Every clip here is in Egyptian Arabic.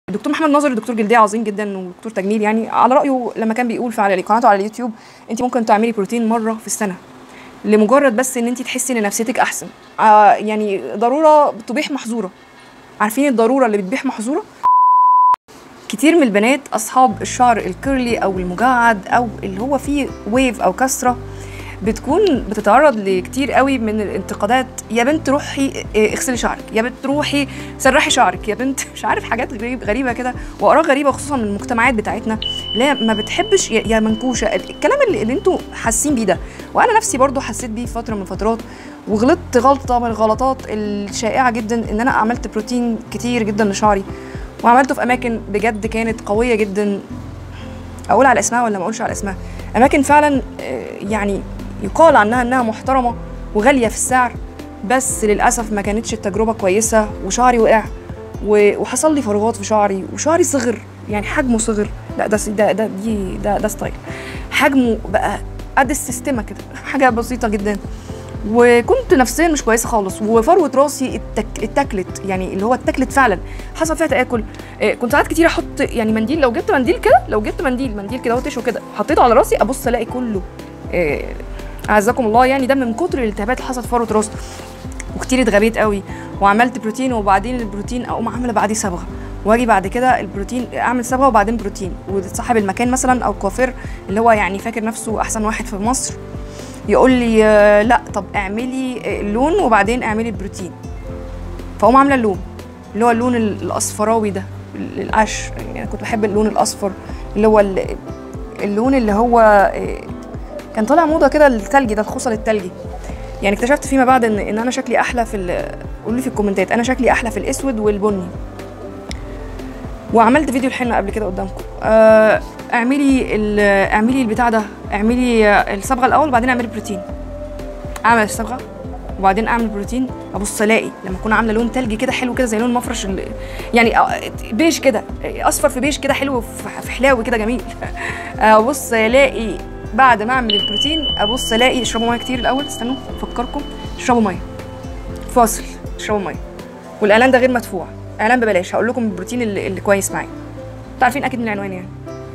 الدكتور محمد ناظر دكتور جلديه عظيم جدا ودكتور تجميل يعني على رايه لما كان بيقول في على قناته على اليوتيوب انت ممكن تعملي بروتين مره في السنه لمجرد بس ان انت تحسي ان نفسيتك احسن آه يعني ضروره تبيح محظوره عارفين الضروره اللي بتبيح محظوره كتير من البنات اصحاب الشعر الكيرلي او المجعد او اللي هو فيه ويف او كسره بتكون بتتعرض لكتير قوي من الانتقادات يا بنت روحي اه، اغسلي شعرك يا بنت روحي سرحي شعرك يا بنت مش عارف حاجات غريب غريبه كده واراء غريبه خصوصا من المجتمعات بتاعتنا اللي هي ما بتحبش يا يا منكوشه الكلام اللي, اللي انتوا حاسين بيه ده وانا نفسي برضو حسيت بيه في فتره من الفترات وغلطت غلطه من الغلطات الشائعه جدا ان انا عملت بروتين كتير جدا لشعري وعملته في اماكن بجد كانت قويه جدا اقول على اسمها ولا ما اقولش على اسمها اماكن فعلا آه، يعني يقال عنها انها محترمه وغاليه في السعر بس للاسف ما كانتش التجربه كويسه وشعري وقع و- وحصل لي فراغات في شعري وشعري صغر يعني حجمه صغر لا ده ده ده دي ده ده ستايل حجمه بقى قد السيستمه كده حاجه بسيطه جدا وكنت نفسيا مش كويسه خالص وفروه راسي اتك... اتاكلت يعني اللي هو اتاكلت فعلا حصل فيها تاكل إيه، كنت ساعات كتير احط يعني منديل لو جبت منديل كده لو جبت منديل منديل كده وتشو كده حطيته على راسي ابص الاقي كله إيه، اعزكم الله يعني ده من كتر الالتهابات اللي حصلت في فروه راسي وكتير اتغبيت قوي وعملت بروتين وبعدين البروتين اقوم عامله بعديه صبغه واجي بعد كده البروتين اعمل صبغه وبعدين بروتين وصاحب المكان مثلا او كوافير اللي هو يعني فاكر نفسه احسن واحد في مصر يقول لي آه، لا طب اعملي آه، اللون وبعدين اعملي البروتين فاقوم عامله اللون اللي هو اللون ال- الاصفراوي ده ال- القش يعني كنت بحب اللون الاصفر اللي هو ال- اللون اللي هو آه، كان طالع موضه كده التلجي ده الخصل التلجي يعني اكتشفت فيما بعد ان ان انا شكلي احلى في ال- قولوا لي في الكومنتات انا شكلي احلى في الاسود والبني وعملت فيديو الحنه قبل كده قدامكم آه، اعملي ال- اعملي البتاع ده اعملي آه، الصبغه الاول وبعدين اعملي بروتين اعمل الصبغه وبعدين اعمل بروتين ابص الاقي لما اكون عامله لون تلجي كده حلو كده زي لون مفرش ال- يعني آه، بيج كده آه، اصفر في بيج كده حلو في في حلاوي كده جميل ابص الاقي بعد ما اعمل البروتين ابص الاقي اشربوا ميه كتير الاول استنوا افكركم اشربوا ميه فاصل اشربوا ميه والاعلان ده غير مدفوع اعلان ببلاش هقول لكم البروتين اللي, اللي كويس معايا انتوا عارفين اكيد من العنوان يعني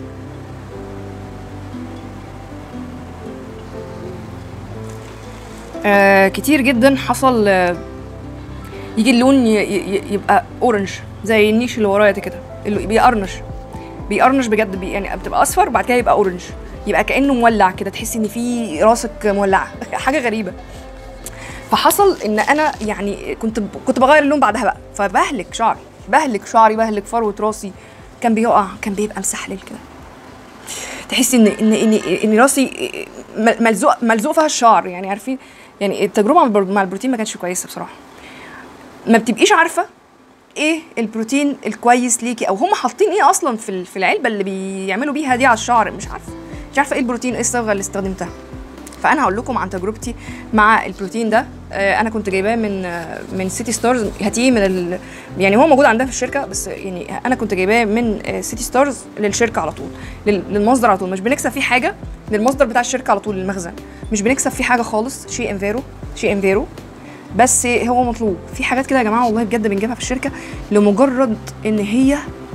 آه كتير جدا حصل آه يجي اللون ي- ي- يبقى اورنج زي النيش اللي ورايا ده كده اللي بيقرنش بيقرنش بجد بي يعني بتبقى اصفر بعد كده يبقى اورنج يبقى كانه مولع كده تحسي ان في راسك مولعه حاجه غريبه فحصل ان انا يعني كنت كنت بغير اللون بعدها بقى فبهلك شعري بهلك شعري بهلك فروه راسي كان بيقع كان بيبقى مسحلل كده تحسي ان ان ان, إن راسي م- ملزوق ملزوق فيها الشعر يعني عارفين يعني التجربه مع البر- مع البروتين ما كانتش كويسه بصراحه ما بتبقيش عارفه ايه البروتين الكويس ليكي او هم حاطين ايه اصلا في ال- في العلبه اللي بيعملوا بيها دي على الشعر مش عارفه مش عارفه ايه البروتين ايه الصبغه اللي استخدمتها فانا هقول لكم عن تجربتي مع البروتين ده آه، انا كنت جايباه من آه، من سيتي ستارز هاتيه من ال... يعني هو موجود عندنا في الشركه بس يعني انا كنت جايباه من آه، سيتي ستارز للشركه على طول لل- للمصدر على طول مش بنكسب فيه حاجه للمصدر بتاع الشركه على طول للمخزن مش بنكسب فيه حاجه خالص شيء انفيرو شيء انفيرو بس هو مطلوب في حاجات كده يا جماعه والله بجد بنجيبها في الشركه لمجرد ان هي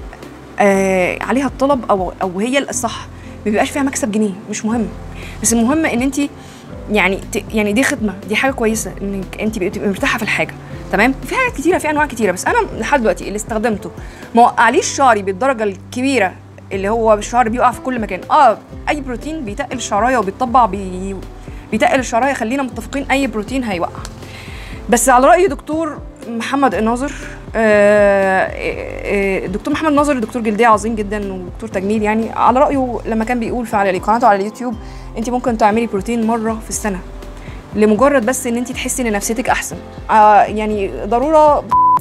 آه عليها الطلب او او هي الصح ما بيبقاش فيها مكسب جنيه مش مهم بس المهم ان انت يعني ت... يعني دي خدمه دي حاجه كويسه انك انت بتبقي مرتاحه في الحاجه تمام في حاجات كتيره في انواع كتيره بس انا لحد دلوقتي اللي استخدمته ما وقعليش شعري بالدرجه الكبيره اللي هو الشعر بيقع في كل مكان اه اي بروتين بيتقل الشعرايه وبيتطبع بي... بيتقل الشعرايه خلينا متفقين اي بروتين هيوقع بس على راي دكتور محمد الناظر آه، آه، آه، دكتور محمد ناظر دكتور جلديه عظيم جدا ودكتور تجميل يعني على رايه لما كان بيقول في على قناته على اليوتيوب انت ممكن تعملي بروتين مره في السنه لمجرد بس ان انت تحسي ان نفسيتك احسن آه يعني ضروره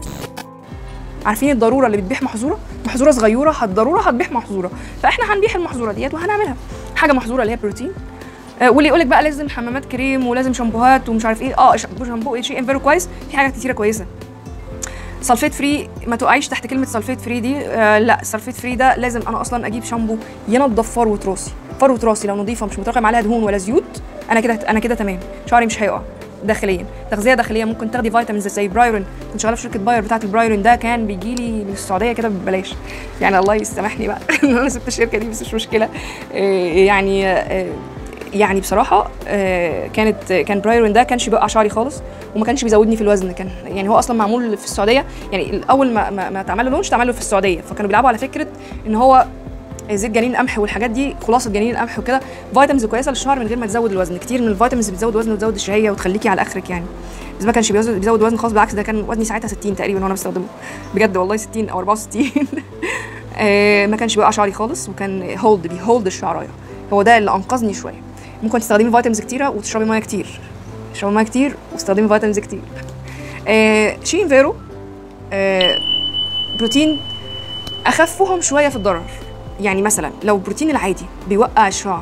عارفين الضروره اللي بتبيح محظوره محظوره صغيره الضروره هتبيح محظوره فاحنا هنبيح المحظوره ديت وهنعملها حاجه محظوره اللي هي بروتين آه، واللي يقولك بقى لازم حمامات كريم ولازم شامبوهات ومش عارف ايه اه شامبو شامبو شيء انفيرو كويس في حاجات كتيره كويسه سلفيت فري ما تقعيش تحت كلمه سلفيت فري دي آه لا سلفيت فري ده لازم انا اصلا اجيب شامبو ينضف فروه راسي فروه راسي لو نظيفه مش متراكم عليها دهون ولا زيوت انا كده انا كده تمام شعري مش هيقع داخليا تغذيه داخليه ممكن تاخدي فيتامينز زي برايرون كنت شغاله في شركه باير بتاعه البرايرون ده كان بيجي لي من السعوديه كده ببلاش يعني الله يسامحني بقى ان انا سبت الشركه دي بس مش مشكله آه، يعني آه، يعني بصراحه آه، كانت كان برايرون ده كانش بيوقع شعري خالص وما كانش بيزودني في الوزن كان يعني هو اصلا معمول في السعوديه يعني الاول ما ما, ما اتعمل له لونش اتعمل له في السعوديه فكانوا بيلعبوا على فكره ان هو زيت جنين القمح والحاجات دي خلاصه جنين القمح وكده فيتامينز كويسه للشعر من غير ما تزود الوزن كتير من الفيتامينز بتزود وزن وتزود الشهيه وتخليكي على اخرك يعني بس ما كانش بيزود بيزود وزن خالص بالعكس ده كان وزني ساعتها 60 تقريبا وانا بستخدمه بجد والله 60 او 64 آه، ما كانش بيوقع شعري خالص وكان هولد بيهولد الشعرايه هو ده اللي انقذني شويه ممكن تستخدمي فيتامينز كتيره وتشربي ميه كتير تشربي ميه كتير وتستخدمي فيتامينز كتير آه شين فيرو آه بروتين اخفهم شويه في الضرر يعني مثلا لو البروتين العادي بيوقع الشعر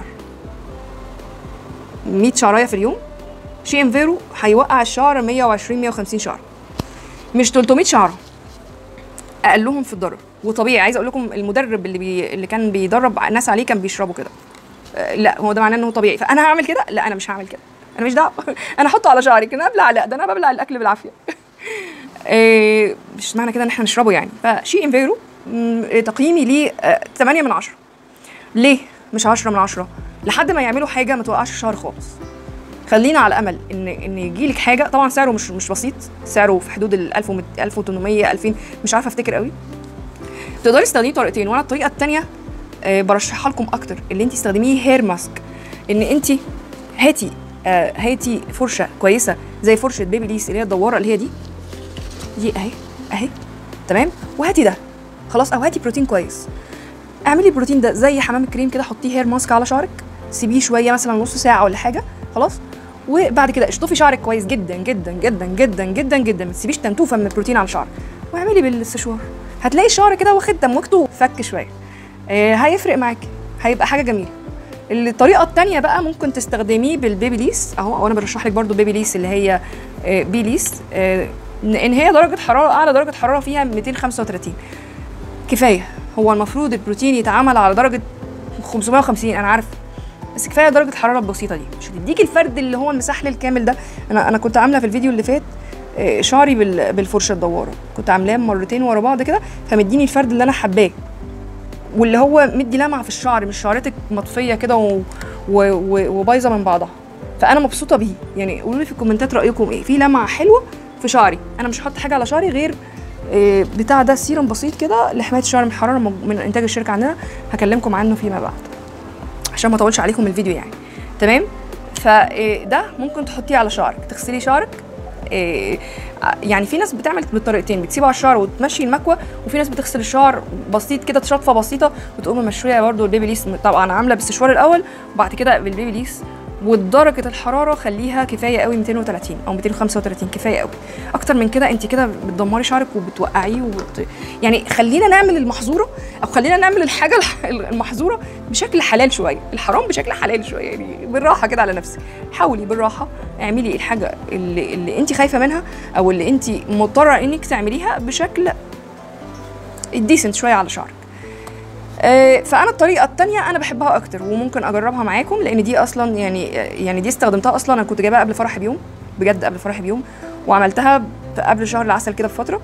100 شعرايه في اليوم شي ام فيرو هيوقع الشعر 120 150 شعره مش 300 شعره اقلهم في الضرر وطبيعي عايزه اقول لكم المدرب اللي بي... اللي كان بيدرب ناس عليه كان بيشربوا كده آه، لا هو ده معناه انه طبيعي فانا هعمل كده لا انا مش هعمل كده انا مش دعوه انا احطه على شعري كده ابلع لا ده انا ببلع الاكل بالعافيه آه، مش معنى كده ان احنا نشربه يعني فشي انفيرو مم، تقييمي ليه آه، 8 من 10 ليه مش 10 من 10 لحد ما يعملوا حاجه ما توقعش الشعر خالص خلينا على امل ان ان يجيلك حاجه طبعا سعره مش مش بسيط سعره في حدود ال 1100 1800 2000 مش عارفه افتكر قوي تقدري تستخدميه طريقتين وانا الطريقه الثانيه برشحها لكم اكتر اللي انت تستخدميه هير ماسك ان انت هاتي آه، هاتي فرشه كويسه زي فرشه بيبي ليس اللي هي الدواره اللي هي دي دي اهي اهي تمام وهاتي ده خلاص او هاتي بروتين كويس اعملي البروتين ده زي حمام الكريم كده حطيه هير ماسك على شعرك سيبيه شويه مثلا نص ساعه ولا حاجه خلاص وبعد كده اشطفي شعرك كويس جدا جدا جدا جدا جدا جدا ما تسيبيش تنتوفه من البروتين على شعرك واعملي بالسشوار هتلاقي الشعر كده واخد تموجته فك شويه آه هيفرق معاكي هيبقى حاجه جميله الطريقه التانية بقى ممكن تستخدميه بالبيبي ليس اهو او انا برشح لك برضو بيبي ليس اللي هي آه، بي ليس آه، ان هي درجه حراره اعلى درجه حراره فيها 235 كفايه هو المفروض البروتين يتعمل على درجه 550 انا عارفه بس كفايه درجه الحراره البسيطه دي مش هتديكي الفرد اللي هو المسحل الكامل ده انا انا كنت عامله في الفيديو اللي فات آه، شعري بال- بالفرشه الدواره كنت عاملاه مرتين ورا بعض كده فمديني الفرد اللي انا حباه واللي هو مدي لمعه في الشعر مش شعرتك مطفيه كده و... و... و... وبايظه من بعضها فانا مبسوطه بيه يعني قولوا لي في الكومنتات رايكم ايه في لمعه حلوه في شعري انا مش هحط حاجه على شعري غير آه، بتاع ده سيرم بسيط كده لحمايه الشعر من الحراره موج- من انتاج الشركه عندنا هكلمكم عنه فيما بعد عشان ما اطولش عليكم الفيديو يعني تمام فده ممكن تحطيه على شعرك تغسلي شعرك إيه، يعني في ناس بتعمل بالطريقتين بتسيبه على الشعر وتمشي المكوى وفي ناس بتغسل الشعر بسيط كده تشطفه بسيطه وتقوم ممشيه برده البيبي ليس طبعا عامله بالسشوار الاول وبعد كده بالبيبي ليس ودرجة الحرارة خليها كفاية قوي 230 أو 235 كفاية قوي أكتر من كده أنت كده بتدمري شعرك وبتوقعيه وبت... يعني خلينا نعمل المحظورة أو خلينا نعمل الحاجة الح- المحظورة بشكل حلال شوية الحرام بشكل حلال شوية يعني بالراحة كده على نفسك حاولي بالراحة اعملي الحاجة اللي, اللي أنت خايفة منها أو اللي أنت مضطرة إنك تعمليها بشكل ديسنت شوية على شعرك آه، فانا الطريقه التانية انا بحبها اكتر وممكن اجربها معاكم لان دي اصلا يعني يعني دي استخدمتها اصلا انا كنت جايباها قبل فرحي بيوم بجد قبل فرحي بيوم وعملتها ب- قبل شهر العسل كده بفتره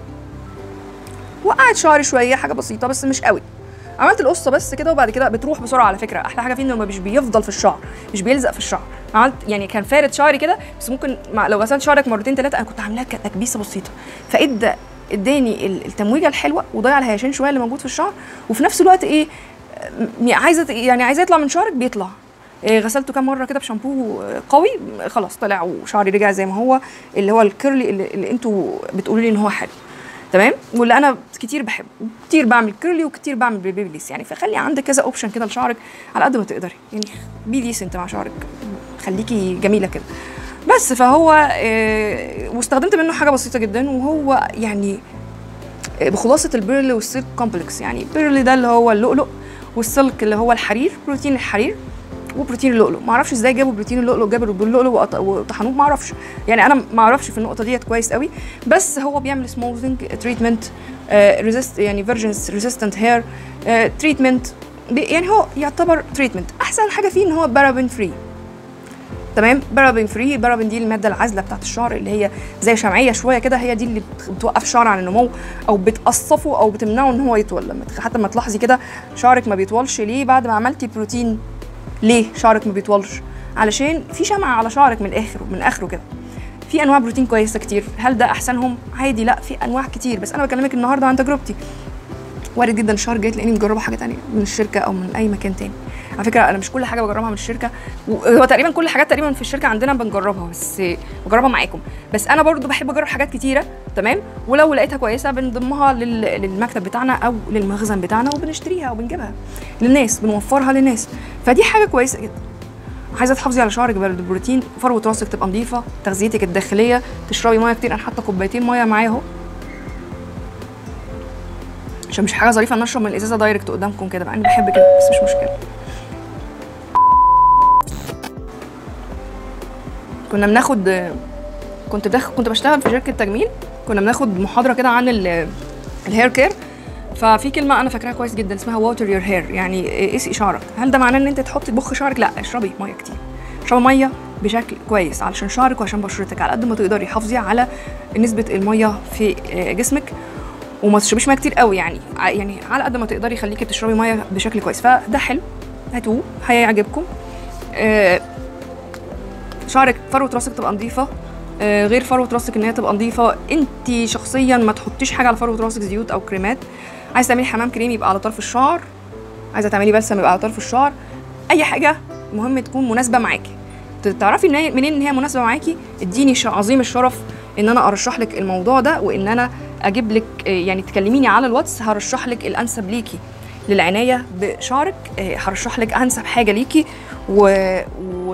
وقعت شعري شويه حاجه بسيطه بس مش قوي عملت القصه بس كده وبعد كده بتروح بسرعه على فكره احلى حاجه فيه انه مش بيفضل في الشعر مش بيلزق في الشعر عملت يعني كان فارد شعري كده بس ممكن مع لو غسلت شعرك مرتين ثلاثه انا كنت عاملاها كتكبيسه بسيطه فادى اداني ال- التمويجه الحلوه وضيع الهيشان شويه اللي موجود في الشعر وفي نفس الوقت ايه م- عايزه ت- يعني عايزه يطلع من شعرك بيطلع إيه غسلته كام مره كده بشامبو آه، قوي خلاص طلع وشعري رجع زي ما هو اللي هو الكيرلي اللي, اللي انتوا بتقولوا لي ان هو حلو تمام واللي انا كتير بحبه كتير بعمل كيرلي وكتير بعمل بيبي ليس يعني فخلي عندك كذا اوبشن كده لشعرك على قد ما تقدري يعني بي ديسنت مع شعرك خليكي جميله كده بس فهو إيه واستخدمت منه حاجه بسيطه جدا وهو يعني بخلاصه البيرل والسيلك كومبلكس يعني البيرل ده اللي هو اللؤلؤ والسلك اللي هو الحرير بروتين الحرير وبروتين اللؤلؤ ما اعرفش ازاي جابوا بروتين اللؤلؤ جابوا اللؤلؤ وقط- وطحنوه ما اعرفش يعني انا ما اعرفش في النقطه ديت كويس قوي بس هو بيعمل سموزنج تريتمنت ريزيست يعني فيرجنس ريزيستنت هير تريتمنت يعني هو يعتبر تريتمنت احسن حاجه فيه ان هو بارابين فري تمام بارابين فري بارابين دي الماده العازله بتاعت الشعر اللي هي زي شمعيه شويه كده هي دي اللي بت- بتوقف الشعر عن النمو او بتقصفه او بتمنعه ان هو يطول لما تخ- حتى ما تلاحظي كده شعرك ما بيطولش ليه بعد ما عملتي بروتين ليه شعرك ما بيطولش علشان في شمعة على شعرك من الاخر من اخره كده في انواع بروتين كويسه كتير هل ده احسنهم عادي لا في انواع كتير بس انا بكلمك النهارده عن تجربتي وارد جدا الشهر الجاي تلاقيني مجربه حاجه تانية من الشركه او من اي مكان تاني على فكره انا مش كل حاجه بجربها من الشركه وهو تقريبا كل حاجات تقريبا في الشركه عندنا بنجربها بس بجربها معاكم بس انا برضو بحب اجرب حاجات كتيره تمام ولو لقيتها كويسه بنضمها لل... للمكتب بتاعنا او للمخزن بتاعنا وبنشتريها وبنجيبها للناس بنوفرها للناس فدي حاجه كويسه جدا عايزه تحافظي على شعرك بالبروتين فروه راسك تبقى نظيفه تغذيتك الداخليه تشربي ميه كتير انا حاطه كوبايتين ميه معايا اهو عشان مش حاجه ظريفه ان اشرب من الازازه دايركت قدامكم كده مع اني بحب كده بس مش مشكله كنا بناخد كنت بدخ... كنت بشتغل في شركه تجميل كنا بناخد محاضره كده عن ال... الهير كير ففي كلمه انا فاكراها كويس جدا اسمها واتر يور هير يعني اسقي شعرك هل ده معناه ان انت تحطي تبخ شعرك لا اشربي ميه كتير اشربي ميه بشكل كويس علشان شعرك وعشان بشرتك على قد ما تقدري حافظي على نسبه الميه في جسمك وما تشربيش ميه كتير قوي يعني ع- يعني على قد ما تقدري خليكي بتشربي ميه بشكل كويس فده حلو هاتوه هيعجبكم آه، شعرك فروه راسك تبقى نظيفه آه، غير فروه راسك ان هي تبقى نظيفه انت شخصيا ما تحطيش حاجه على فروه راسك زيوت او كريمات عايزه تعملي حمام كريم يبقى على طرف الشعر عايزه تعملي بلسم يبقى على طرف الشعر اي حاجه مهم تكون مناسبه معاكي ت- تعرفي ان هي منين ان هي مناسبه معاكي اديني ش- عظيم الشرف ان انا ارشح لك الموضوع ده وان انا اجيب لك آه، يعني تكلميني على الواتس هرشح لك الانسب ليكي للعنايه بشعرك آه، هرشح لك انسب حاجه ليكي و, و...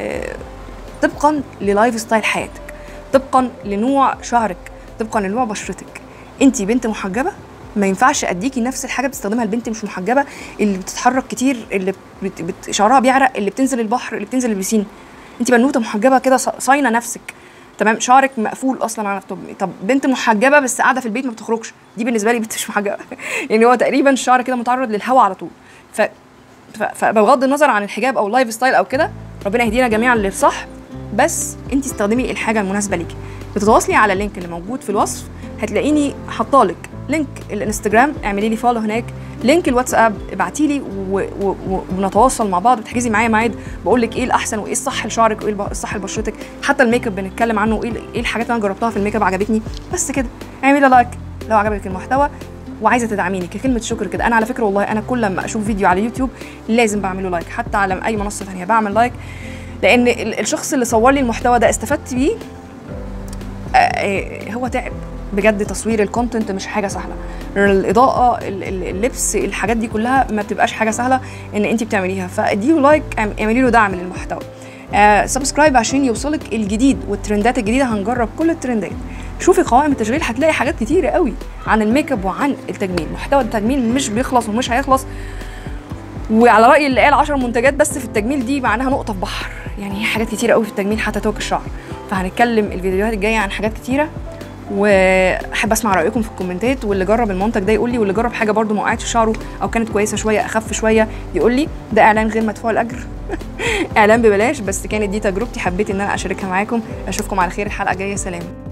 طبقا للايف ستايل حياتك طبقا لنوع شعرك طبقا لنوع بشرتك انت بنت محجبه ما ينفعش اديكي نفس الحاجه بتستخدمها البنت مش محجبه اللي بتتحرك كتير اللي بت... بت... شعرها بيعرق اللي بتنزل البحر اللي بتنزل البسين انت بنوته محجبه كده ص- صاينه نفسك تمام شعرك مقفول اصلا على طب طب بنت محجبه بس قاعده في البيت ما بتخرجش دي بالنسبه لي بنت مش محجبه يعني هو تقريبا الشعر كده متعرض للهواء على طول ف ف- فبغض النظر عن الحجاب او اللايف ستايل او كده ربنا يهدينا جميعا للصح بس انت استخدمي الحاجه المناسبه ليكي بتتواصلي على اللينك اللي موجود في الوصف هتلاقيني حاطالك لينك الانستجرام اعملي لي فولو هناك لينك الواتساب ابعتي لي و- و- و- ونتواصل مع بعض بتحجزي معايا ميعاد بقول لك ايه الاحسن وايه الصح لشعرك وايه الب- الصح لبشرتك حتى الميك اب بنتكلم عنه وايه ال- ايه الحاجات اللي انا جربتها في الميك اب عجبتني بس كده اعملي لايك لو عجبك المحتوى وعايزه تدعميني ككلمه شكر كده انا على فكره والله انا كل لما اشوف فيديو على يوتيوب لازم بعمله لايك حتى على اي منصه ثانيه بعمل لايك لان ال- الشخص اللي صور لي المحتوى ده استفدت بيه آه، آه، هو تعب بجد تصوير الكونتنت مش حاجه سهله الاضاءه ال- ال- اللبس الحاجات دي كلها ما بتبقاش حاجه سهله ان انت بتعمليها فاديله لايك اعم- اعملي له دعم للمحتوى آه سبسكرايب عشان يوصلك الجديد والترندات الجديده هنجرب كل الترندات شوفي قوائم التشغيل هتلاقي حاجات كتيره قوي عن الميك اب وعن التجميل محتوى التجميل مش بيخلص ومش هيخلص وعلى راي اللي قال 10 منتجات بس في التجميل دي معناها نقطه في بحر يعني هي حاجات كتيره قوي في التجميل حتى توك الشعر فهنتكلم الفيديوهات الجايه عن حاجات كتيره واحب اسمع رايكم في الكومنتات واللي جرب المنتج ده يقول لي واللي جرب حاجه برده ما وقعتش شعره او كانت كويسه شويه اخف شويه يقول لي ده اعلان غير مدفوع الاجر اعلان ببلاش بس كانت دي تجربتي حبيت ان انا اشاركها معاكم اشوفكم على خير الحلقه الجايه سلام